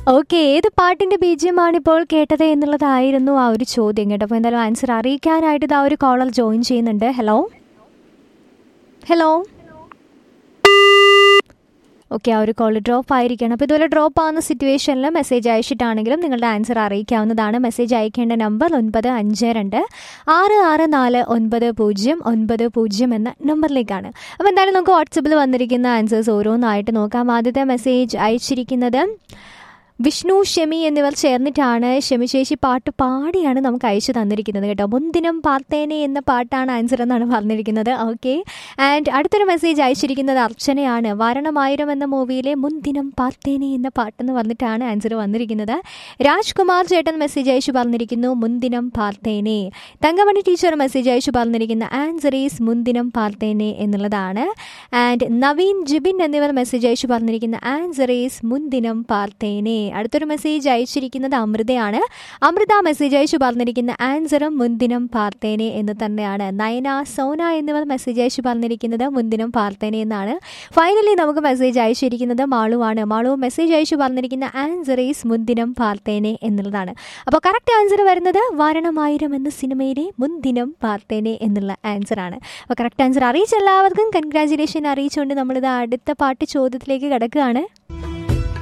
okay ഏത് പാട്ടിന്റെ ബീജ്യമാണ് ഇപ്പോൾ കേട്ടത് എന്നുള്ളതായിരുന്നു ആ ഒരു ചോദ്യം കേട്ടോ അപ്പോൾ എന്തായാലും ആൻസർ അറിയിക്കാനായിട്ട് ഇതാ ഒരു കോളർ ജോയിൻ ചെയ്യുന്നുണ്ട് ഹലോ ഹലോ ഓക്കെ ആ ഒരു കോൾ ഡ്രോപ്പ് ആയിരിക്കണം അപ്പോൾ ഇതുപോലെ ഡ്രോപ്പ് ആവുന്ന സിറ്റുവേഷനിൽ മെസ്സേജ് അയച്ചിട്ടാണെങ്കിലും നിങ്ങളുടെ ആൻസർ അറിയിക്കാവുന്നതാണ് മെസ്സേജ് അയക്കേണ്ട നമ്പർ ഒൻപത് അഞ്ച് രണ്ട് ആറ് ആറ് നാല് ഒൻപത് പൂജ്യം ഒൻപത് പൂജ്യം എന്ന നമ്പറിലേക്കാണ് അപ്പോൾ എന്തായാലും നമുക്ക് വാട്സപ്പിൽ വന്നിരിക്കുന്ന ആൻസേഴ്സ് ഓരോന്നായിട്ട് നോക്കാം ആദ്യത്തെ മെസ്സേജ് അയച്ചിരിക്കുന്നത് വിഷ്ണു ഷെമി എന്നിവർ ചേർന്നിട്ടാണ് ഷെമി ചേച്ചി പാട്ട് പാടിയാണ് നമുക്ക് അയച്ചു തന്നിരിക്കുന്നത് കേട്ടോ മുന്തിനം പാർത്തേനെ എന്ന പാട്ടാണ് ആൻസർ എന്നാണ് പറഞ്ഞിരിക്കുന്നത് ഓക്കെ ആൻഡ് അടുത്തൊരു മെസ്സേജ് അയച്ചിരിക്കുന്നത് അർച്ചനയാണ് വാരണമായിരം എന്ന മൂവിയിലെ മുന്തിനം പാർത്തേനെ എന്ന പാട്ടെന്ന് പറഞ്ഞിട്ടാണ് ആൻസർ വന്നിരിക്കുന്നത് രാജ്കുമാർ ചേട്ടൻ മെസ്സേജ് അയച്ചു പറഞ്ഞിരിക്കുന്നു മുന്തിനം പാർത്തേനെ തങ്കമണി ടീച്ചർ മെസ്സേജ് അയച്ചു പറഞ്ഞിരിക്കുന്ന ആൻസർ ഈസ് മുന്തിനം പാർത്തേനെ എന്നുള്ളതാണ് ആൻഡ് നവീൻ ജിബിൻ എന്നിവർ മെസ്സേജ് അയച്ചു പറഞ്ഞിരിക്കുന്ന ആൻസർ ഈസ് മുന്തിനം പാർത്തേനെ അടുത്തൊരു മെസ്സേജ് അയച്ചിരിക്കുന്നത് അമൃതയാണ് അമൃത മെസ്സേജ് അയച്ചു പറഞ്ഞിരിക്കുന്ന ആൻസറും മുന്തിനം പാർത്തേനെ എന്ന് തന്നെയാണ് നയന സോന എന്നിവർ മെസ്സേജ് അയച്ചു പറഞ്ഞിരിക്കുന്നത് മുന്തിനം പാർത്തേനെ എന്നാണ് ഫൈനലി നമുക്ക് മെസ്സേജ് അയച്ചിരിക്കുന്നത് മാളുവാണ് മാളു മെസ്സേജ് അയച്ചു പറഞ്ഞിരിക്കുന്ന ആൻസർ ഈസ് മുന്തിനം പാർത്തേനെ എന്നുള്ളതാണ് അപ്പോൾ കറക്റ്റ് ആൻസർ വരുന്നത് വാരണമായിരം എന്ന സിനിമയിലെ മുന്തിനം പാർത്തേനെ എന്നുള്ള ആൻസർ ആണ് അപ്പോൾ കറക്റ്റ് ആൻസർ അറിയിച്ച എല്ലാവർക്കും കൺഗ്രാചുലേഷൻ അറിയിച്ചുകൊണ്ട് നമ്മളിത് അടുത്ത പാട്ട് ചോദ്യത്തിലേക്ക് കിടക്കുകയാണ്